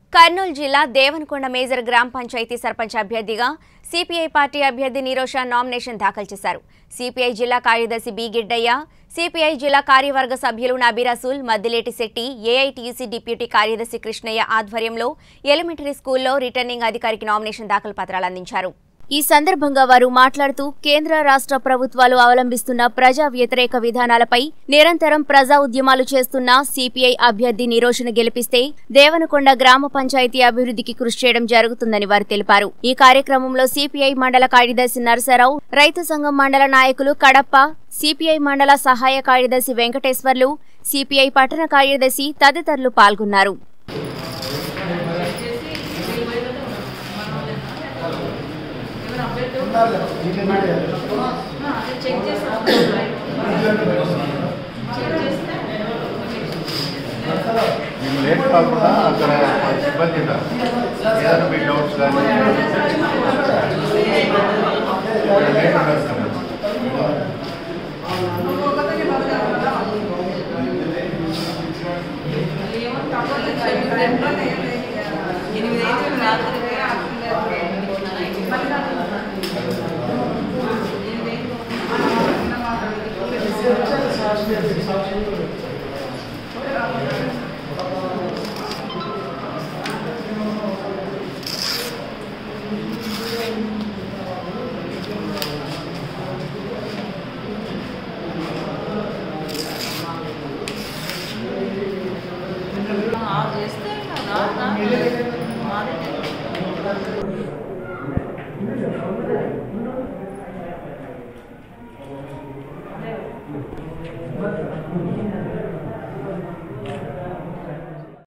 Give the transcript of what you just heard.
కర్నూలు జిల్లా దేవనకొండ మేజర్ గ్రామ పంచాయతీ సర్పంచ్ అభ్యర్థిగా సిపిఐ పార్టీ అభ్యర్థి నిరోషా నామినేషన్ దాఖలు చేశారు సిపిఐ జిల్లా కార్యదర్శి బి గిడ్డయ్య సిపిఐ జిల్లా కార్యవర్గ సభ్యులు నబీ రసూల్ మద్దిలేటి శెట్టి ఏఐటీయూసీ డిప్యూటీ కార్యదర్శి కృష్ణయ్య ఆధ్వర్యంలో ఎలిమెంటరీ స్కూల్లో రిటర్నింగ్ అధికారికి నామినేషన్ దాఖలు పత్రాలు అందించారు ఈ సందర్భంగా వారు మాట్లాడుతూ కేంద్ర రాష్ట్ర ప్రభుత్వాలు అవలంబిస్తున్న ప్రజా వ్యతిరేక విధానాలపై నిరంతరం ప్రజా ఉద్యమాలు చేస్తున్న సిపిఐ అభ్యర్థి నిరోషను గెలిపిస్తే దేవనకొండ గ్రామ పంచాయతీ అభివృద్ధికి కృషి చేయడం జరుగుతుందని వారు తెలిపారు ఈ కార్యక్రమంలో సిపిఐ మండల కార్యదర్శి నరసరావు రైతు సంఘం మండల నాయకులు కడప్ప సిపిఐ మండల సహాయ కార్యదర్శి వెంకటేశ్వర్లు సిపిఐ పట్టణ కార్యదర్శి తదితరులు పాల్గొన్నారు మీకు లేట్ కాకుండా అక్కడ సిబ్బంది ఉన్నారు. ఏదైనా మీ డౌట్స్ కానీ లేట్ ఉండదు సార్. చేస్తే